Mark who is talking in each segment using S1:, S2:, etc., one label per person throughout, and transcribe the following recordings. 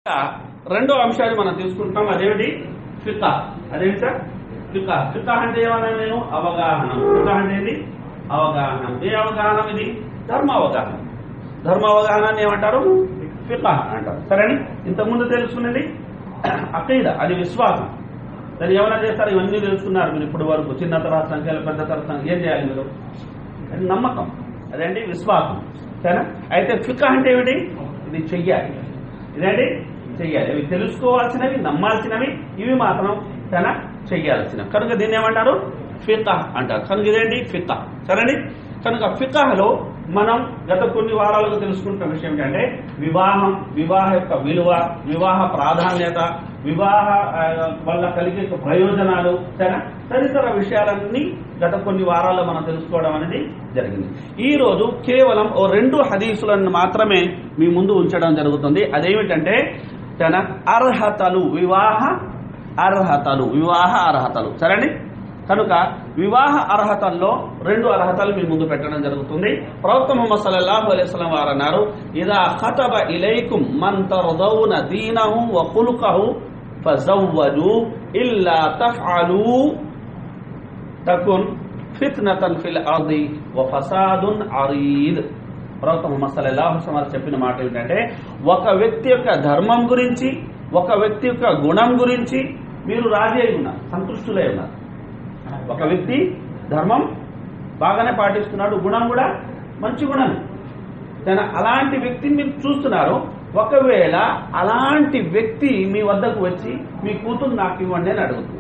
S1: రెండో అంశాన్ని మనం తీసుకుంటాం అదేమిటి ఫికా అదేంటి సార్ ఫికా ఫికా అంటే ఏమన్నా నేను అవగాహన ఫికా అంటే ఏంటి అవగాహన ఏ అవగాహన ఇది ధర్మ అవగాహన ధర్మ అవగాహన ఏమంటారు ఫికా అంటారు సరేని ఇంతకుముందు తెలుసుకున్నది అకీద అది విశ్వాసం దాన్ని ఏమైనా చేస్తారు ఇవన్నీ తెలుసుకున్నారు మీరు ఇప్పటి వరకు చిన్న తరహా సంఖ్యలు పెద్ద తరహా సంఖ్య ఏం చేయాలి మీరు అది నమ్మకం అదేంటి విశ్వాసం సరేనా అయితే ఫికా అంటే ఏమిటి ఇది చెయ్యాలి ఇదేంటి చెయ్యాలి ఇవి తెలుసుకోవాల్సినవి నమ్మాల్సినవి ఇవి మాత్రం తన చెయ్యాల్సినవి కనుక దీన్ని ఏమంటారు ఫికా అంటారు కనుక ఇదేంటి ఫికా సరేండి కనుక ఫికాహలో మనం గత కొన్ని వారాలుగా తెలుసుకుంటున్న విషయం ఏంటంటే వివాహం వివాహ యొక్క విలువ వివాహ ప్రాధాన్యత వివాహ ఆ, వల్ల కలిగే ప్రయోజనాలు సరే తదితర విషయాలన్నీ గత కొన్ని వారాల్లో మనం తెలుసుకోవడం అనేది జరిగింది ఈ రోజు కేవలం ఓ రెండు హదీసులను మాత్రమే మీ ముందు ఉంచడం జరుగుతుంది అదేమిటంటే తన అర్హతలు వివాహ అర్హతలు వివాహ అర్హతలు సరేండి కనుక వివాహ అర్హతల్లో రెండు అర్హతలు మీ ముందు పెట్టడం జరుగుతుంది ప్రవక్త ముహమ్మద్ సల్లల్లాహు అలైహి వసల్లం వారు అన్నారు ఇదా ఖతబ ఇలైకుం మన్ తరదౌన దీనహు వ ఖులుకహు ఫజవ్వజు ఇల్లా తఫ్అలు తకున్ ఫిత్నతన్ ఫిల్ అర్ది వ ఫసాదున్ అరీద్ ప్రవక్త ముహమ్మద్ సల్లల్లాహు అలైహి వసల్లం వారు చెప్పిన మాట ఏంటంటే ఒక వ్యక్తి యొక్క ధర్మం గురించి ఒక వ్యక్తి యొక్క గుణం గురించి మీరు రాజీ అయి ఉన్నారు సంతుష్టులై ఉన్నారు ఒక వ్యక్తి ధర్మం బాగానే పాటిస్తున్నాడు గుణం కూడా మంచి గుణం తన అలాంటి వ్యక్తిని మీరు చూస్తున్నారు ఒకవేళ అలాంటి వ్యక్తి మీ వద్దకు వచ్చి మీ కూతురు నాకు ఇవ్వండి అని అడుగుతుంది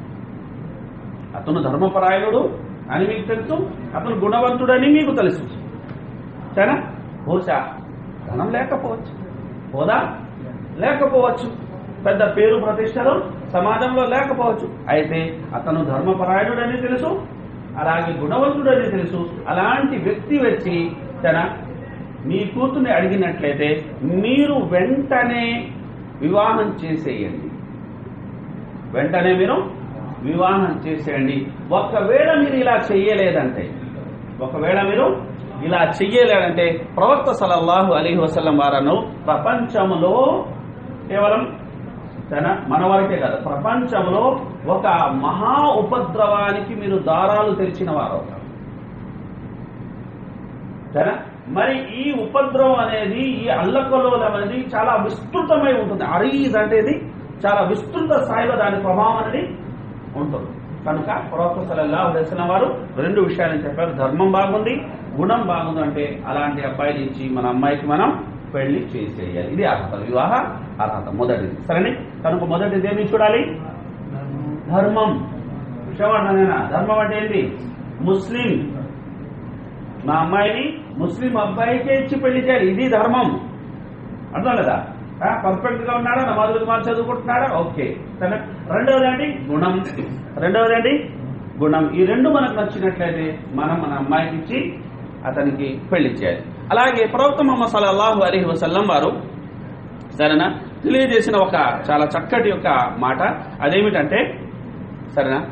S1: అతను ధర్మపరాయణుడు అని మీకు తెలుసు అతను గుణవంతుడని మీకు తెలుసు సరేనా బహుశా ధనం లేకపోవచ్చు హోదా లేకపోవచ్చు పెద్ద పేరు ప్రతిష్టలు సమాజంలో లేకపోవచ్చు అయితే అతను ధర్మపరాయణుడని తెలుసు అలాగే గుణవంతుడని తెలుసు అలాంటి వ్యక్తి వచ్చి తన మీ కూతుర్ని అడిగినట్లయితే మీరు వెంటనే వివాహం చేసేయండి వెంటనే మీరు వివాహం చేసేయండి ఒకవేళ మీరు ఇలా చెయ్యలేదంటే ఒకవేళ మీరు ఇలా చెయ్యలేదంటే ప్రవక్త సలల్లాహు అలీ వసల్లం వారను ప్రపంచంలో కేవలం తన మన వరకే కాదు ప్రపంచంలో ఒక మహా ఉపద్రవానికి మీరు దారాలు తెరిచిన వారు అవుతారు సరేనా మరి ఈ ఉపద్రవం అనేది ఈ అల్లకల్లోలం అనేది చాలా విస్తృతమై ఉంటుంది అరీజ్ అనేది చాలా విస్తృత స్థాయిలో దాని ప్రభావం అనేది ఉంటుంది కనుక ప్రవక్త సలల్లాహు అలైహి వసల్లం వారు రెండు విషయాలను చెప్పారు ధర్మం బాగుంది గుణం బాగుంది అంటే అలాంటి అబ్బాయిని ఇచ్చి మన అమ్మాయికి మనం పెళ్లి చేసేయాలి ఇది అర్హత వివాహ అర్హత మొదటిది సరేనే కనుక మొదటిది ఏమి చూడాలి ధర్మం విషయవాడనేనా ధర్మం అంటే ఏంటి ముస్లిం మా అమ్మాయిని ముస్లిం అబ్బాయికే ఇచ్చి పెళ్లి చేయాలి ఇది ధర్మం అర్థం లేదా పర్ఫెక్ట్ గా ఉన్నాడా నమాజులు మాలు చదువుకుంటున్నాడా ఓకే సరే రెండవది అండి గుణం రెండవది అండి గుణం ఈ రెండు మనకు నచ్చినట్లయితే మనం మన అమ్మాయికి ఇచ్చి అతనికి పెళ్లి చేయాలి అలాగే ప్రవక్త మొహమ్మద్ సల్లల్లాహు అలైహి వసల్లం వారు సరేనా తెలియజేసిన ఒక చాలా చక్కటి ఒక మాట అదేమిటంటే సరేనా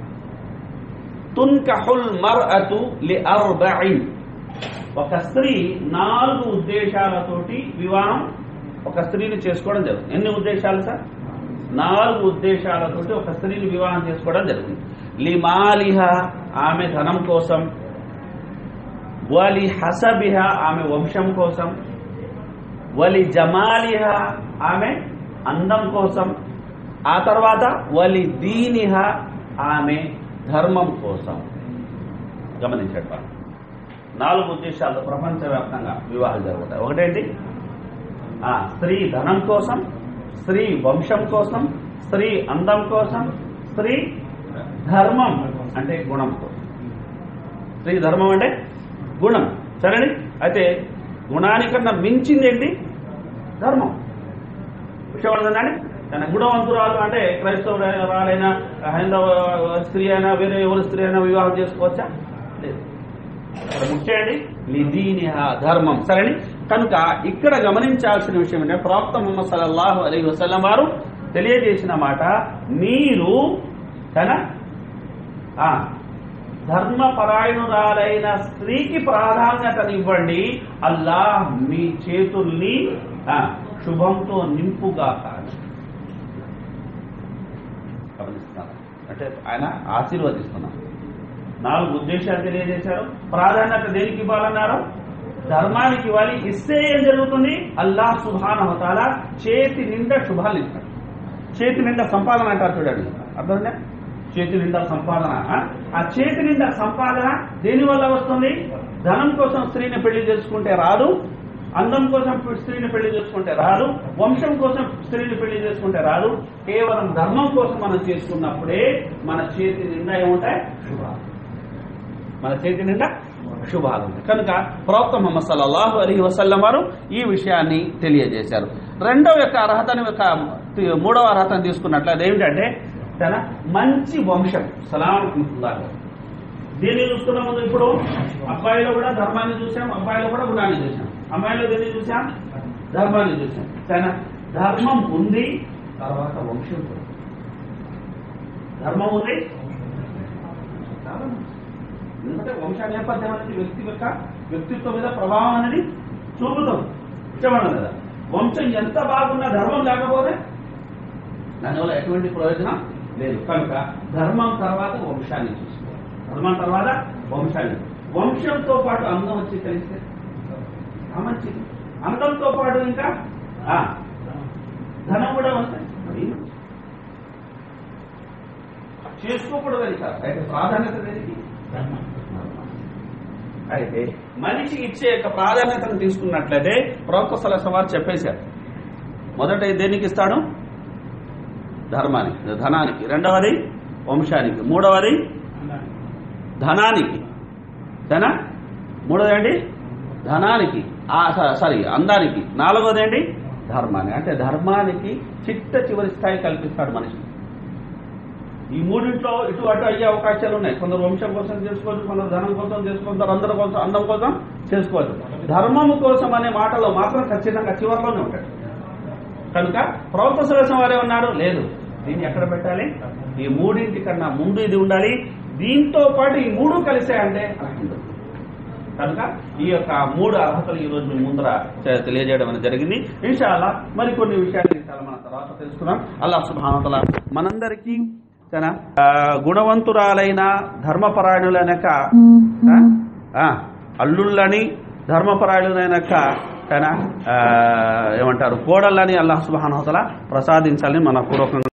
S1: తున్కహుల్ మర్అతు లి అర్బఇన్ ఒక స్త్రీ నాలుగు ఉద్దేశాలతోటి వివాహం ఒక స్త్రీని చేసుకోవడం జరుగుతుంది ఎన్ని ఉద్దేశాలు సార్ నాలుగు ఉద్దేశాలతోటి ఒక స్త్రీని వివాహం చేసుకోవడం జరుగుతుంది లిమాలిహ ఆమె ధనం కోసం వలి హసబిహ ఆమె వంశం కోసం వలి జమాలిహ ఆమె అందం కోసం ఆ తర్వాత వలి దీనిహ ఆమె ధర్మం కోసం గమనించండి వాళ్ళు. నాలుగు ఉద్దేశాలతో ప్రపంచవ్యాప్తంగా వివాహాలు జరుగుతాయి ఒకటేంటి ఆ, స్త్రీ ధనం కోసం స్త్రీ వంశం కోసం స్త్రీ అందం కోసం స్త్రీ ధర్మం అంటే గుణం కోసం స్త్రీ ధర్మం అంటే గుణం సరేని అయితే గుణానికన్నా మించింది ఏంటి ధర్మం విషయపడుతుందండి తన గుణవంతురాలు అంటే క్రైస్తవురాలైనా హైందవ స్త్రీ అయినా వేరే ఎవరి స్త్రీ అయినా వివాహం చేసుకోవచ్చా లేదు ఇక్కడ ముఖ్యండి లిదీనిహ ధర్మం సరేని కనుక ఇక్కడ గమనించాల్సిన విషయం ఏంటంటే ప్రవక్త ముహమ్మద్ సల్లల్లాహు అలైహి వసల్లం వారు తెలియజేసిన మాట మీరు తన ఆ, ధర్మపరాయణురాలైన స్త్రీకి ప్రాధాన్యతనివ్వండి అల్లాహ్ మీ చేతుల్ని ఆ, శుభంతో నింపుగాక అని గమనిస్తున్నారు అంటే ఆయన ఆశీర్వదిస్తున్నారు నాలుగు ఉద్దేశాలు తెలియజేశారు ప్రాధాన్యత దేనికి ఇవ్వాలన్నారు ధర్మానికి ఇవ్వాలి ఇస్తే ఏం జరుగుతుంది అల్లాహ్ సుభానవతాల చేతి నిండా శుభాలు ఇస్తాడు చేతి నిండా సంపాదన అంటారు చూడండి అర్థమైందా చేతి నిండా సంపాదన ఆ? ఆ చేతి నిండా సంపాదన దేని వల్ల వస్తుంది ధనం కోసం స్త్రీని పెళ్లి చేసుకుంటే రాదు అందం కోసం స్త్రీని పెళ్లి చేసుకుంటే రాదు వంశం కోసం స్త్రీని పెళ్లి చేసుకుంటే రాదు కేవలం ధర్మం కోసం మనం చేసుకున్నప్పుడే మన చేతి నిండా ఏముంటాయి శుభాలు మన చేతి నిండా శుభాలు ఉంటాయి కనుక ప్రవక్త ముహమ్మద్ సల్లల్లాహు అలీ వసల్లం వారు ఈ విషయాన్ని తెలియజేశారు రెండవ యొక్క అర్హతని యొక్క మూడవ అర్హతను తీసుకున్నట్లు అదేమిటంటే తన మంచి వంశం సలాం దీన్ని చూసుకున్న ముందు ఇప్పుడు అబ్బాయిలో కూడా ధర్మాన్ని చూసాం అబ్బాయిలో కూడా గుణాన్ని చూసాం అమ్మాయిలో దేన్ని చూసాం ధర్మాన్ని చూసాం తన ధర్మం ఉంది తర్వాత వంశం కూడా ధర్మం ఉంది ఎందుకంటే వంశ నేపథ్యం అనేది వ్యక్తి యొక్క వ్యక్తిత్వం మీద ప్రభావం అనేది చూపుతుంది ఇష్టమన్నది కదా వంశం ఎంత బాగున్నా ధర్మం లేకపోతే దానివల్ల ఎటువంటి ప్రయోజనం లేదు కనుక ధర్మం తర్వాత వంశాన్ని చూసుకోవాలి ధర్మం తర్వాత వంశాన్ని వంశంతో పాటు అందం వచ్చి కలిస్తే ఆ మంచిది అందంతో పాటు ఇంకా ఆ, ధనం కూడా వస్తాయి మరి చేసుకోకూడదు అది కాదు అయితే ప్రాధాన్యత దేనికి అయితే మనిషి ఇచ్చే యొక్క ప్రాధాన్యతను తీసుకున్నట్లయితే ప్రవక్త సలహా వారు చెప్పేశారు మొదట దేనికి ఇస్తాడు ధర్మానికి ధనానికి రెండవది వంశానికి మూడవది ధనానికి ధన మూడవది ఏంటి ధనానికి ఆ, స- సారీ అందానికి నాలుగవది ఏంటి ధర్మానికి అంటే ధర్మానికి చిట్ట చివరి స్థాయి కల్పిస్తాడు మనిషి ఈ మూడింట్లో ఇటు అటు అయ్యే అవకాశాలు ఉన్నాయి కొందరు వంశం కోసం చేసుకోవచ్చు కొందరు ధనం కోసం చేసుకుంటారు అందరి కోసం అందం కోసం చేసుకోవచ్చు ధర్మము కోసం అనే మాటలో మాత్రం ఖచ్చితంగా చివరిలోనే ఉంటాడు కనుక ప్రవక్త సురేశం వారే ఉన్నారు లేదు దీన్ని ఎక్కడ పెట్టాలి ఈ మూడింటి కన్నా ముందు ఇది ఉండాలి దీంతో పాటు ఈ మూడు కలిసే అంటే అల్హమ్దులిల్లాహ్. కనుక ఈ యొక్క మూడు అర్హతలు ఈ రోజు మీ ముందర తె- తెలియజేయడం అనేది జరిగింది ఇన్షాల్లా మరికొన్ని విషయాలు ఇన్షాల్లా మనం తర్వాత తెలుసుకున్నాం అల్లా సుభానతల మనందరికీ తన ఆ, గుణవంతురాలైన ధర్మపరాయణులైనక ఆ, ఆ, అల్లుళ్ళని ధర్మపరాయణులైనక తన ఆ, ఏమంటారు కోడళ్ళని అల్లాహ్ సుబానతల ప్రసాదించాలని మన పూర్వకంగా